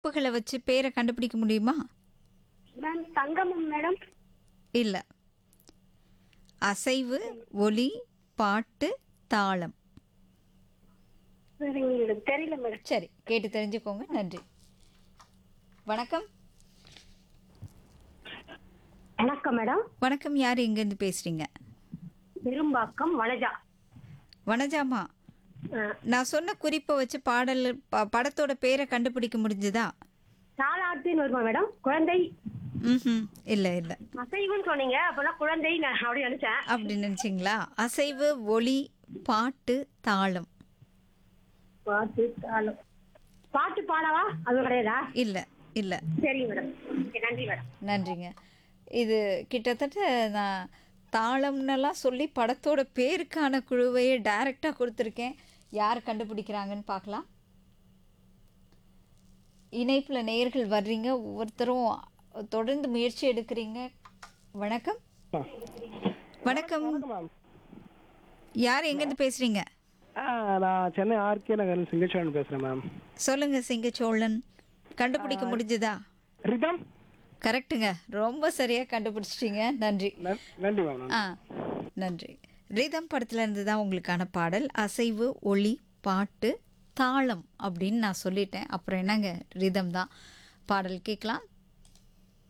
உப்புகளை வச்சு பேரை கண்டுபிடிக்க முடியுமா மேம் தங்கமம் மேடம் இல்லை அசைவு ஒலி பாட்டு தாளம் சரிங்க மேடம் தெரியல மேடம் சரி கேட்டு தெரிஞ்சுக்கோங்க நன்றி வணக்கம் வணக்கம் மேடம் வணக்கம் யார் எங்கேருந்து பேசுகிறீங்க பெரும்பாக்கம் வனஜா வனஜாமா நான் சொன்ன குறிப்பை வச்சு பாடல் ப- படத்தோட பேரை கண்டுபிடிக்க முடிஞ்சுதா தாலாட்டுன்னு வருமா மேடம் குழந்தை ம் இல்லை இல்லை அசைவுன்னு சொன்னீங்க அப்பெல்லாம் குழந்தை நான் அப்படி நினைச்சேன் அப்படி நினச்சிங்களா அசைவு ஒலி பாட்டு தாளம் பாட்டு தாளம் பாட்டு பாடவா அது கிடையாதா இல்லை இல்லை சரிங்க மேடம் ஓகே நன்றி மேடம் நன்றிங்க இது கிட்டத்தட்ட நான் தாளம்னெல்லாம் சொல்லி படத்தோட பேருக்கான குழுவையே டைரெக்டாக கொடுத்துருக்கேன் யார் கண்டுபிடிக்கிறாங்கன்னு பார்க்கலாம் இணைப்பில் நேர்கள் வர்றீங்க ஒவ்வொருத்தரும் தொடர்ந்து முயற்சி எடுக்கிறீங்க வணக்கம் வணக்கம் யார் எங்கேருந்து பேசுகிறீங்க ஆ நான் சென்னை ஆர்கே நகர் சிங்கச்சோழன் பேசுகிறேன் மேம் சொல்லுங்கள் சிங்கச்சோழன் கண்டுபிடிக்க முடிஞ்சுதா ரிதம் கரெக்டுங்க ரொம்ப சரியாக கண்டுபிடிச்சிட்டீங்க நன்றி நன்- நன்றி மேம் ஆ நன்றி ரிதம் படத்துல இருந்து தான் உங்களுக்கான பாடல் அசைவு ஒளி பாட்டு தாளம் அப்படின்னு நான் சொல்லிட்டேன் அப்புறம் என்னங்க ரிதம் தான் பாடல் கேட்கலாம்